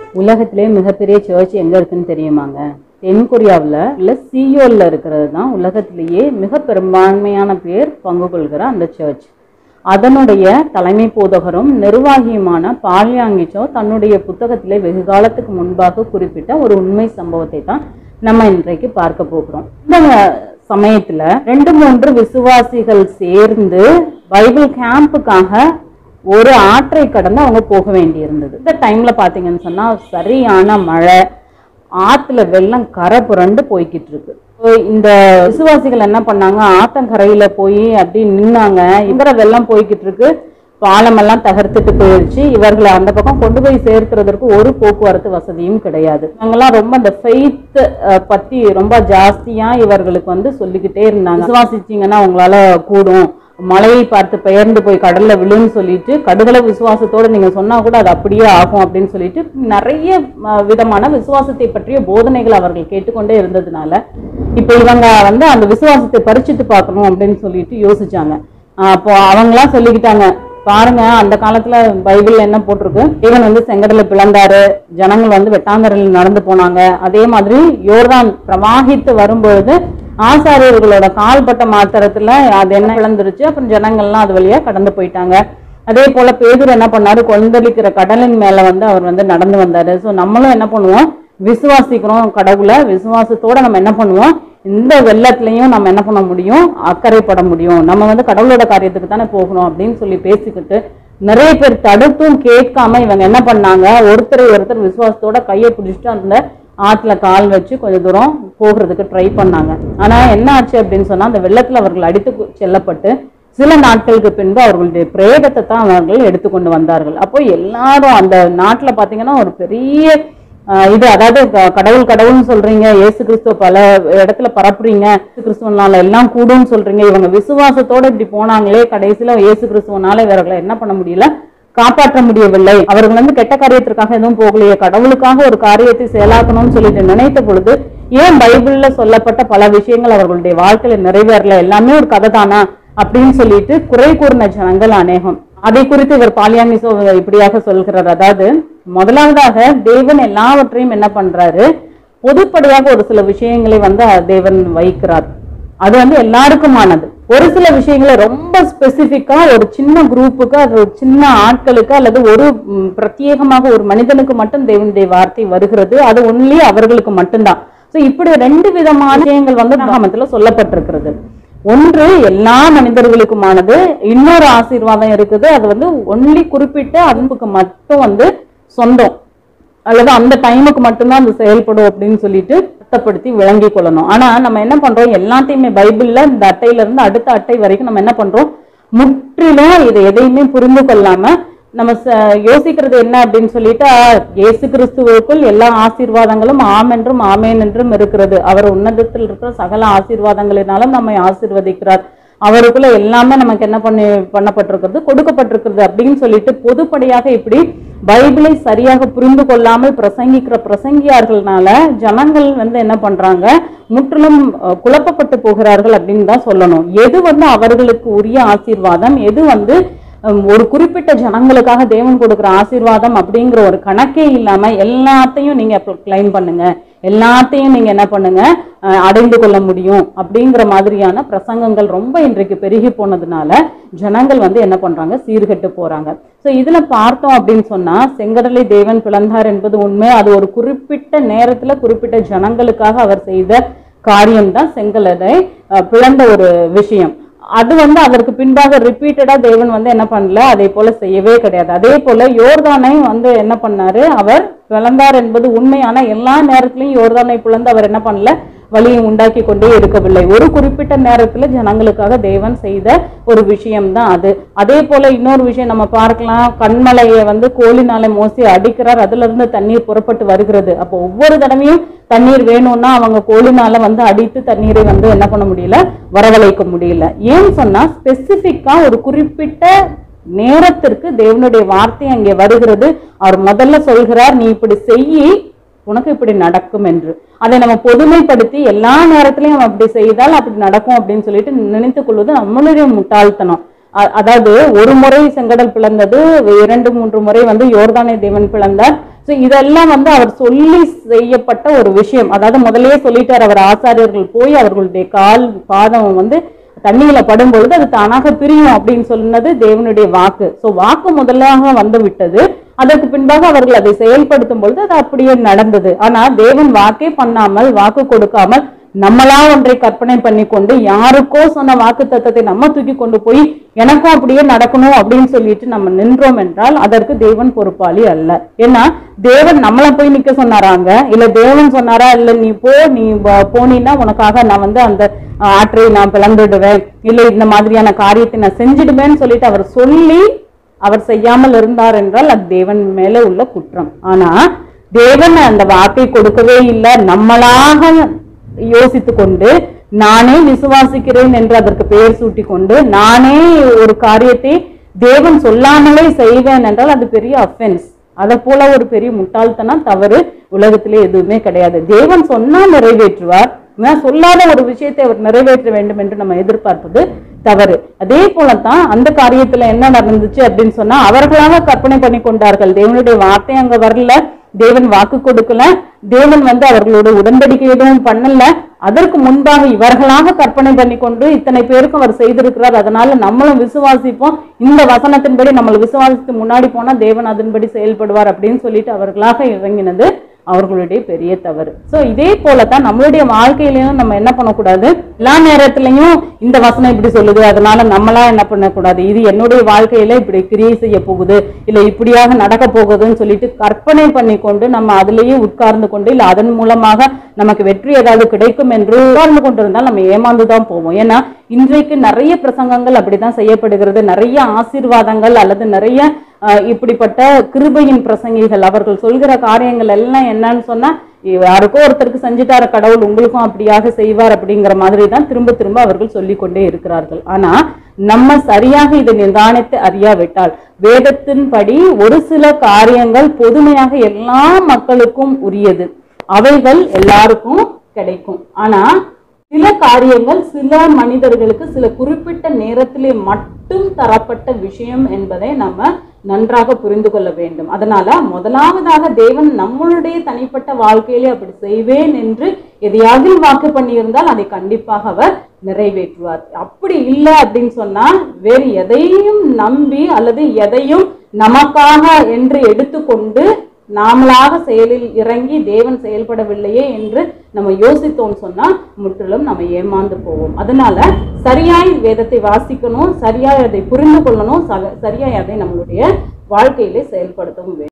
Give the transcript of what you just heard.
உலகத்திலே மிகப்பெரிய சர்ச் எங்க இருக்குன்னு தெரியுமாங்க தென்கொரியாவில் உள்ள சியோல்ல இருக்கிறது தான் உலகத்திலேயே மிக பெரும்பான்மையான பேர் பங்கு கொள்கிற அந்த சர்ச் அதனுடைய தலைமை போதகரும் நிர்வாகியுமான பால்யாங்கிச்சோ தன்னுடைய புத்தகத்திலே வெகு காலத்துக்கு முன்பாக குறிப்பிட்ட ஒரு உண்மை சம்பவத்தை தான் நம்ம இன்றைக்கு பார்க்க போகிறோம் இந்த சமயத்துல ரெண்டு மூன்று விசுவாசிகள் சேர்ந்து பைபிள் கேம்புக்காக ஒரு ஆற்றை கடந்து அவங்க போக வேண்டியிருந்தது இந்த டைம்ல பாத்தீங்கன்னு சொன்னா சரியான மழை ஆத்துல வெள்ளம் கரை புரண்டு போய்கிட்டு இருக்கு இப்போ இந்த விசுவாசிகள் என்ன பண்ணாங்க ஆத்தங்கரையில போய் அப்படி நின்னாங்க இவர வெள்ளம் போய்கிட்டு இருக்கு பாலமெல்லாம் தகர்த்துட்டு போயிடுச்சு இவர்களை அந்த பக்கம் கொண்டு போய் சேர்க்கிறதுக்கு ஒரு போக்குவரத்து வசதியும் கிடையாது இவங்கெல்லாம் ரொம்ப அந்த ஃபெய்த் பத்தி ரொம்ப ஜாஸ்தியா இவர்களுக்கு வந்து சொல்லிக்கிட்டே இருந்தாங்க விசுவாசிச்சீங்கன்னா உங்களால கூடும் மழையை பார்த்து பெயர்ந்து போய் கடல்ல விழுன்னு சொல்லிட்டு கடுகள விசுவாசத்தோட நீங்க சொன்னா கூட அது அப்படியே ஆகும் அப்படின்னு சொல்லிட்டு நிறைய அஹ், விதமான விசுவாசத்தை பற்றிய போதனைகள் அவர்கள் கேட்டுக்கொண்டே இருந்ததுனால இப்ப இவங்க வந்து அந்த விசுவாசத்தை பறிச்சுட்டு பார்க்கணும் அப்படின்னு சொல்லிட்டு யோசிச்சாங்க அஹ், அப்போ அவங்களாம் சொல்லிக்கிட்டாங்க பாருங்க அந்த காலத்துல பைபிள்ல என்ன போட்டிருக்கு இவன் வந்து செங்கடல பிளந்தாரு ஜனங்கள் வந்து வெட்டாந்தரையில் நடந்து போனாங்க அதே மாதிரி யோர்தான் பிரவாகித்து வரும்பொழுது ஆசாரியர்களோட கால்பட்ட மாத்திரத்துல அது என்ன பிளந்துருச்சு அப்புறம் ஜனங்கள்லாம் அது வழியா கடந்து போயிட்டாங்க அதே போல பேதுரு என்ன பண்ணாரு கொந்தளிக்கிற கடலின் மேல வந்து அவர் வந்து நடந்து வந்தாரு சோ நம்மளும் என்ன பண்ணுவோம் விசுவாசிக்கிறோம் கடவுளை விசுவாசத்தோட நம்ம என்ன பண்ணுவோம் இந்த வெள்ளத்துலயும் நம்ம என்ன பண்ண முடியும் அக்கறைப்பட முடியும் நம்ம வந்து கடவுளோட காரியத்துக்கு தானே போகணும் அப்படின்னு சொல்லி பேசிக்கிட்டு நிறைய பேர் தடுத்தும் கேட்காம இவங்க என்ன பண்ணாங்க ஒருத்தரை ஒருத்தர் விசுவாசத்தோட கையை பிடிச்சிட்டு அந்த ஆத்துல கால் வச்சு கொஞ்ச தூரம் போகிறதுக்கு ட்ரை பண்ணாங்க ஆனா என்ன ஆச்சு அப்படின்னு சொன்னா அந்த வெள்ளத்துல அவர்கள் அடித்து கு- செல்லப்பட்டு சில நாட்களுக்கு பின்பு அவர்களுடைய பிரேதத்தை தான் அவர்கள் எடுத்துக்கொண்டு வந்தார்கள் அப்போ எல்லாரும் அந்த நாட்டுல பாத்தீங்கன்னா ஒரு பெரிய ஆஹ் இது அதாவது க- கடவுள் கடவுள்னு சொல்றீங்க இயேசு கிறிஸ்துவ பல இடத்துல பரப்புறீங்க இயேசு கிறிஸ்துவனால எல்லாம் கூடும்னு சொல்றீங்க இவங்க விசுவாசத்தோட இப்படி போனாங்களே கடைசியில இயேசு கிறிஸ்துவனால இவர்களை என்ன பண்ண முடியல காப்பாற்ற முடியவில்லை அவர்கள் வந்து கெட்ட காரியத்திற்காக எதுவும் போகலையே கடவுளுக்காக ஒரு காரியத்தை செயலாக்கணும்னு சொல்லிட்டு நினைத்த பொழுது ஏன் பைபிள்ல சொல்லப்பட்ட பல விஷயங்கள் அவர்களுடைய வாழ்க்கையில நிறைவேறல எல்லாமே ஒரு கதை தானா அப்படின்னு சொல்லிட்டு குறை கூறின ஜனங்கள் அநேகம் அதை குறித்து இவர் பாலியாமிசோ இப்படியாக சொல்கிறார் அதாவது முதலாவதாக தேவன் எல்லாவற்றையும் என்ன பண்றாரு பொதுப்படையாக ஒரு சில விஷயங்களை வந்து தேவன் வைக்கிறார் அது வந்து எல்லாருக்குமானது ஒரு சில விஷயங்களை ரொம்ப ஸ்பெசிபிக்கா ஒரு சின்ன குரூப்புக்கு அது ஒரு சின்ன ஆட்களுக்கு அல்லது ஒரு ம், பிரத்யேகமாக ஒரு மனிதனுக்கு மட்டும் தேவனுடைய வார்த்தை வருகிறது அது ஒன்லி அவர்களுக்கு மட்டும்தான் சோ இப்படி ரெண்டு விதமான விஷயங்கள் வந்து நாமத்துல சொல்லப்பட்டிருக்கிறது ஒன்று எல்லா மனிதர்களுக்குமானது இன்னொரு ஆசீர்வாதம் இருக்குது அது வந்து ஒன்லி குறிப்பிட்ட அன்புக்கு மட்டும் வந்து சொந்தம் அல்லது அந்த டைமுக்கு மட்டும்தான் அது செயல்படும் அப்படின்னு சொல்லிட்டு அர்த்தப்படுத்தி விளங்கி கொள்ளணும் ஆனா நம்ம என்ன பண்றோம் எல்லாத்தையுமே பைபிள்ல இந்த அட்டையில இருந்து அடுத்த அட்டை வரைக்கும் நம்ம என்ன பண்றோம் முற்றிலும் இதை எதையுமே புரிந்து கொள்ளாம நம்ம ச- யோசிக்கிறது என்ன அப்படின்னு சொல்லிட்டு ஆ, இயேசு கிறிஸ்துவுக்குள் எல்லா ஆசீர்வாதங்களும் ஆம் என்றும் ஆமேன் என்றும் இருக்கிறது அவர் உன்னதத்தில் இருக்கிற சகல ஆசீர்வாதங்களினாலும் நம்மை ஆசீர்வதிக்கிறார் அவருக்குள்ள எல்லாமே நமக்கு என்ன பண்ணி பண்ணப்பட்டிருக்கிறது கொடுக்கப்பட்டிருக்கிறது அப்படின்னு சொல்லிட்டு பொதுப்படையாக இப்படி பைபிளை சரியாக புரிந்து கொள்ளாமல் பிரசங்கிக்கிற பிரசங்கியார்கள்னால ஜனங்கள் வந்து என்ன பண்றாங்க முற்றிலும் அஹ், குழப்பப்பட்டு போகிறார்கள் அப்படின்னு தான் சொல்லணும் எது வந்து அவர்களுக்கு உரிய ஆசீர்வாதம் எது வந்து ஹம், ஒரு குறிப்பிட்ட ஜனங்களுக்காக தேவன் கொடுக்குற ஆசீர்வாதம் அப்படிங்கிற ஒரு கணக்கே இல்லாம எல்லாத்தையும் நீங்க கிளைம் பண்ணுங்க எல்லாத்தையும் நீங்க என்ன பண்ணுங்க அஹ், அடைந்து கொள்ள முடியும் அப்படிங்கிற மாதிரியான பிரசங்கங்கள் ரொம்ப இன்றைக்கு பெருகி போனதுனால ஜனங்கள் வந்து என்ன பண்றாங்க சீர்கெட்டு போறாங்க சோ இதுல பார்த்தோம் அப்படின்னு சொன்னா செங்கடலை தேவன் பிளந்தார் என்பது உண்மை அது ஒரு குறிப்பிட்ட நேரத்துல குறிப்பிட்ட ஜனங்களுக்காக அவர் செய்த காரியம்தான் செங்கலடை அஹ், பிளந்த ஒரு விஷயம் அது வந்து அதற்கு பின்பாக ரிப்பீட்டடா தேவன் வந்து என்ன பண்ணல அதே போல செய்யவே கிடையாது அதே போல யோர்தானை வந்து என்ன பண்ணாரு அவர் பிளந்தார் என்பது உண்மையான எல்லா நேரத்திலையும் யோர்தானை பிளந்து அவர் என்ன பண்ணல வழியை உண்டாக்கி கொண்டே இருக்கவில்லை ஒரு குறிப்பிட்ட நேரத்துல ஜனங்களுக்காக தேவன் செய்த ஒரு விஷயம்தான் அது அதே போல இன்னொரு விஷயம் நம்ம பார்க்கலாம் கண்மலையை வந்து கோலினால மோசி அடிக்கிறார் அதுல இருந்து தண்ணீர் புறப்பட்டு வருகிறது அப்போ ஒவ்வொரு தடவையும் தண்ணீர் வேணும்னா அவங்க கோலினால வந்து அடித்து தண்ணீரை வந்து என்ன பண்ண முடியல வரவழைக்க முடியல ஏன்னு சொன்னா ஸ்பெசிபிக்கா ஒரு குறிப்பிட்ட நேரத்திற்கு தேவனுடைய வார்த்தை அங்கே வருகிறது அவர் முதல்ல சொல்கிறார் நீ இப்படி செய்யி உனக்கு இப்படி நடக்கும் என்று அதை நம்ம பொதுமைப்படுத்தி எல்லா நேரத்திலையும் அவன் அப்படி செய்தால் அப்படி நடக்கும் அப்படின்னு சொல்லிட்டு நினைத்துக் கொள்வது நம்மளுடைய முட்டாள்தனம் அ- அதாவது ஒரு முறை செங்கடல் பிளந்தது இரண்டு மூன்று முறை வந்து யோர்தானை தேவன் பிளந்தார் ஸோ இதெல்லாம் வந்து அவர் சொல்லி செய்யப்பட்ட ஒரு விஷயம் அதாவது முதல்லயே சொல்லிட்டார் அவர் ஆசாரியர்கள் போய் அவர்களுடைய கால் பாதம் வந்து தண்ணியில படும் பொழுது அது தானாக பிரியும் அப்படின்னு சொன்னது தேவனுடைய வாக்கு ஸோ வாக்கு முதலாக வந்து விட்டது அதற்கு பின்பாக அவர்கள் அதை செயல்படுத்தும் பொழுது அது அப்படியே நடந்தது ஆனா தேவன் வாக்கே பண்ணாமல் வாக்கு கொடுக்காமல் நம்மளா ஒன்றை கற்பனை பண்ணி கொண்டு யாருக்கோ சொன்ன வாக்கு தத்தத்தை நம்ம தூக்கி கொண்டு போய் எனக்கும் அப்படியே நடக்கணும் அப்படின்னு சொல்லிட்டு நம்ம நின்றோம் என்றால் அதற்கு தேவன் பொறுப்பாளி அல்ல ஏன்னா தேவன் நம்மள போய் நிக்க சொன்னாராங்க இல்ல தேவன் சொன்னாரா இல்ல நீ போ நீ வ- போனீன்னா உனக்காக நான் வந்து அந்த அஹ், ஆற்றை நான் பிளந்துடுவேன் இல்ல இந்த மாதிரியான காரியத்தை நான் செஞ்சிடுவேன்னு சொல்லிட்டு அவர் சொல்லி அவர் செய்யாமல் இருந்தார் என்றால் அது தேவன் மேல உள்ள குற்றம் ஆனா தேவன் அந்த வாக்கை கொடுக்கவே இல்லை நம்மளாக யோசித்து கொண்டு நானே விசுவாசிக்கிறேன் என்று அதற்கு பெயர் சூட்டி கொண்டு நானே ஒரு காரியத்தை தேவன் சொல்லாமலே செய்வேன் என்றால் அது பெரிய அஃபென்ஸ் அதை போல ஒரு பெரிய முட்டாள்தனம் தவறு உலகத்திலே எதுவுமே கிடையாது தேவன் சொன்னா நிறைவேற்றுவார் நான் சொல்லாத ஒரு விஷயத்தை அவர் நிறைவேற்ற வேண்டும் என்று நம்ம எதிர்பார்ப்பது தவறு அதே போலத்தான் அந்த காரியத்துல என்ன நடந்துச்சு அப்படின்னு சொன்னா அவர்களாக கற்பனை பண்ணி கொண்டார்கள் தேவனுடைய வார்த்தை அங்க வரல தேவன் வாக்கு கொடுக்கல தேவன் வந்து அவர்களோட உடன்படிக்கை எதுவும் பண்ணல அதற்கு முன்பாக இவர்களாக கற்பனை பண்ணி கொண்டு இத்தனை பேருக்கும் அவர் செய்திருக்கிறார் அதனால நம்மளும் விசுவாசிப்போம் இந்த வசனத்தின்படி நம்மளை விசுவாசித்து முன்னாடி போனா தேவன் அதன்படி செயல்படுவார் அப்படின்னு சொல்லிட்டு அவர்களாக இறங்கினது அவர்களுடைய பெரிய தவறு சோ இதே போலதான் நம்மளுடைய வாழ்க்கையிலயும் நம்ம என்ன பண்ணக்கூடாது எல்லா நேரத்திலையும் இந்த வசனம் இப்படி சொல்லுது அதனால நம்மளா என்ன பண்ணக்கூடாது இது என்னுடைய வாழ்க்கையில இப்படி கிரியை செய்ய போகுது இல்ல இப்படியாக நடக்க போகுதுன்னு சொல்லிட்டு கற்பனை பண்ணி கொண்டு நம்ம அதிலேயே உட்கார்ந்து கொண்டு இல்ல அதன் மூலமாக நமக்கு வெற்றி ஏதாவது கிடைக்கும் என்று உட்கார்ந்து கொண்டிருந்தால் நம்ம ஏமாந்து தான் போவோம் ஏன்னா இன்றைக்கு நிறைய பிரசங்கங்கள் அப்படிதான் செய்யப்படுகிறது நிறைய ஆசீர்வாதங்கள் அல்லது நிறைய அஹ், இப்படிப்பட்ட கிருபையின் பிரசங்கிகள் அவர்கள் சொல்கிற காரியங்கள் எல்லாம் என்னன்னு சொன்னா யாருக்கோ ஒருத்தருக்கு செஞ்சுட்டார கடவுள் உங்களுக்கும் அப்படியாக செய்வார் அப்படிங்கிற மாதிரி தான் திரும்ப திரும்ப அவர்கள் சொல்லிக் கொண்டே இருக்கிறார்கள் ஆனா நம்ம சரியாக இதை நிதானித்து அறியாவிட்டால் வேதத்தின்படி ஒரு சில காரியங்கள் பொதுமையாக எல்லா மக்களுக்கும் உரியது அவைகள் எல்லாருக்கும் கிடைக்கும் ஆனா சில காரியங்கள் சில மனிதர்களுக்கு சில குறிப்பிட்ட நேரத்திலே மட்டும் தரப்பட்ட விஷயம் என்பதை நம்ம நன்றாக புரிந்து கொள்ள வேண்டும் அதனால முதலாவதாக தேவன் நம்மளுடைய தனிப்பட்ட வாழ்க்கையிலே அப்படி செய்வேன் என்று எதையாவது வாக்கு பண்ணியிருந்தால் அதை கண்டிப்பாக அவர் நிறைவேற்றுவார் அப்படி இல்லை அப்படின்னு சொன்னா வேறு எதையும் நம்பி அல்லது எதையும் நமக்காக என்று எடுத்துக்கொண்டு நாமளாக செயலில் இறங்கி தேவன் செயல்படவில்லையே என்று நம்ம யோசித்தோம் சொன்னா முற்றிலும் நம்ம ஏமாந்து போவோம் அதனால சரியாய் வேதத்தை வாசிக்கணும் சரியாய் அதை புரிந்து கொள்ளணும் ச- சரியாய் அதை நம்மளுடைய வாழ்க்கையிலே செயல்படுத்தவும் வேண்டும்